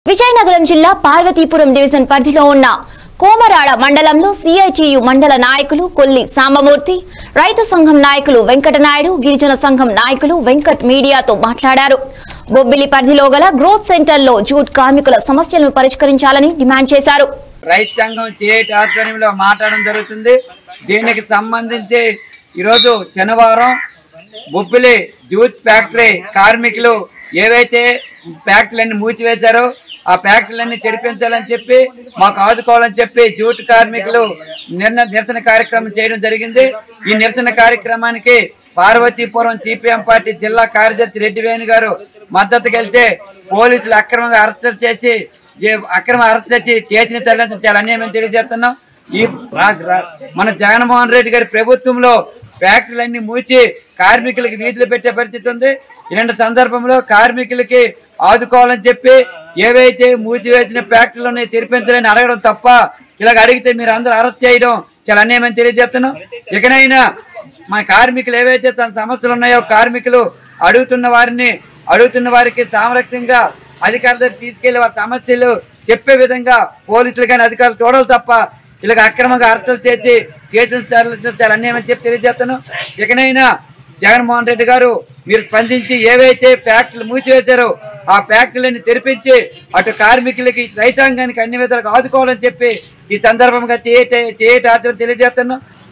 విజయనగరం జిల్లా పార్వతీపురం డివిజన్ పరిధిలో ఉన్న కోమరాడ మండలంలో సిఐటియు మండల నాయకులు కొల్లి సాంబమూర్తి రైతు సంఘం నాయకులు వెంకటనాయుడు గిరిజన సంఘం నాయకులు వెంకట్ మీడియాతో మాట్లాడారు బొబ్బిలి పరిధిలో గల గ్రోత్ సెంటర్లో జూట్ కార్మికుల సమస్యలను పరిష్కరించాలని డిమాండ్ చేశారు రైతు సంఘం చేయటి ఆధ్వర్యంలో మాట్లాడడం జరుగుతుంది దీనికి సంబంధించి ఈరోజు శనివారం బొబ్బిలి జూట్ ఫ్యాక్టరీ కార్మికులు ఏవైతే ఫ్యాక్టరీలన్నీ మూసివేశారో ఆ ఫ్యాక్టరీలన్నీ తెరిపించాలని చెప్పి మాకు ఆదుకోవాలని చెప్పి జూట్ కార్మికులు నిన్న నిరసన కార్యక్రమం చేయడం జరిగింది ఈ నిరసన కార్యక్రమానికి పార్వతీపురం సిపిఎం పార్టీ జిల్లా కార్యదర్శి రెడ్డి వేణు గారు మద్దతుకు వెళ్తే పోలీసులు అక్రమంగా అరెస్టులు చేసి ఏ- అక్రమ అరెస్ట్ చేసి కేసుని తరలించడం చాలా అన్యాయం తెలియజేస్తున్నాం ఈ రా- రా- మన జగన్మోహన్ రెడ్డి గారి ప్రభుత్వంలో ఫ్యాక్టరీలన్నీ మూసి కార్మికులకి వీధులు పెట్టే పరిస్థితి ఉంది ఇలాంటి సందర్భంలో కార్మికులకి ఆదుకోవాలని చెప్పి ఏవైతే మూసివేసిన ఫ్యాక్టరీలు ఉన్నాయో తెరిపించాలని అడగడం తప్ప ఇలాగ అడిగితే మీరు అందరూ అరెస్ట్ చేయడం చాలా అన్యాయమని తెలియజేస్తున్నాం ఇకనైనా మన కార్మికులు ఏవైతే తన సమస్యలు ఉన్నాయో కార్మికులు అడుగుతున్న వారిని అడుగుతున్న వారికి సామరస్యంగా అధికారుల దగ్గర తీసుకెళ్లి వారి సమస్యలు చెప్పే విధంగా పోలీసులు కానీ అధికారులు చూడాలి తప్ప ఇలాగ అక్రమంగా అరెస్టులు చేసి కేసులు తరలించడం చాలా అన్యాయమని చెప్పి తెలియజేస్తాను ఇకనైనా జగన్మోహన్ రెడ్డి గారు మీరు స్పందించి ఏవైతే ఫ్యాక్టరీలు మూసివేశారో ఆ ఫ్యాక్టరీలను తెరిపించి అటు కార్మికులకి రైతాంగానికి అన్ని విధాలుగా ఆదుకోవాలని చెప్పి ఈ సందర్భంగా చేయట చేయట తెలియజేస్తున్నాం